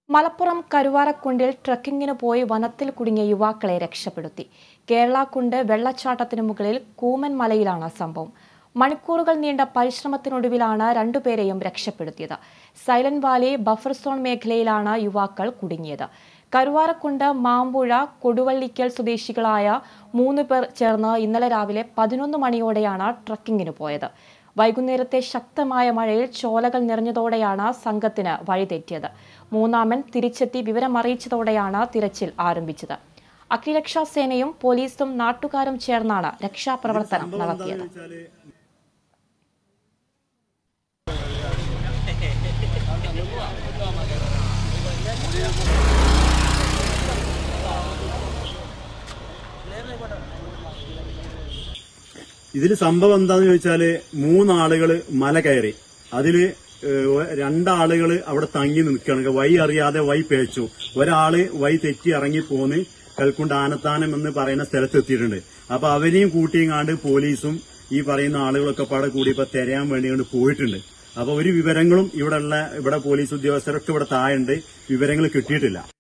മലപ്പുറം കരുവാരക്കുണ്ടിൽ ട്രക്കിങ്ങിന് പോയി വനത്തിൽ കുടുങ്ങിയ യുവാക്കളെ രക്ഷപ്പെടുത്തി കേരളക്കുണ്ട് വെള്ളച്ചാട്ടത്തിന് മുകളിൽ കൂമൻ മലയിലാണ് സംഭവം മണിക്കൂറുകൾ നീണ്ട പരിശ്രമത്തിനൊടുവിലാണ് രണ്ടുപേരെയും രക്ഷപ്പെടുത്തിയത് സൈലന്റ് വാലി ബഫർ സോൺ മേഖലയിലാണ് യുവാക്കൾ കുടുങ്ങിയത് കരുവാരക്കുണ്ട് മാമ്പുഴ കൊടുവള്ളിക്കൽ സ്വദേശികളായ മൂന്ന് പേർ ചേർന്ന് ഇന്നലെ രാവിലെ പതിനൊന്ന് മണിയോടെയാണ് ട്രക്കിങ്ങിന് പോയത് വൈകുന്നേരത്തെ ശക്തമായ മഴയിൽ ചോലകൾ നിറഞ്ഞതോടെയാണ് സംഘത്തിന് വഴിതെറ്റിയത് മൂന്നാമൻ തിരിച്ചെത്തി വിവരമറിയിച്ചതോടെയാണ് തിരച്ചിൽ ആരംഭിച്ചത് അഖിലരക്ഷാ സേനയും പോലീസും നാട്ടുകാരും ചേർന്നാണ് രക്ഷാപ്രവർത്തനം നടത്തിയത് ഇതിൽ സംഭവം എന്താന്ന് ചോദിച്ചാല് മൂന്നാളുകള് മല കയറി അതില് ഏഹ്, രണ്ടാളുകള് അവിടെ തങ്ങി നിൽക്കുകയാണ് വഴി അറിയാതെ വഴി പേച്ചു ഒരാള് വഴി തെറ്റി ഇറങ്ങി പോന്ന് കൽക്കുണ്ട് ആനത്താനം എന്ന് പറയുന്ന സ്ഥലത്ത് എത്തിയിട്ടുണ്ട് അപ്പൊ അവരെയും കൂട്ടിയും പോലീസും ഈ പറയുന്ന ആളുകളൊക്കെ പാടെ കൂടി ഇപ്പൊ തിരയാൻ വേണ്ടി കൊണ്ട് പോയിട്ടുണ്ട് അപ്പൊ ഒരു വിവരങ്ങളും ഇവിടെ ഉള്ള ഇവിടെ പോലീസ് ഉദ്യോഗസ്ഥരൊക്കെ ഇവിടെ താഴുണ്ട് വിവരങ്ങൾ കിട്ടിയിട്ടില്ല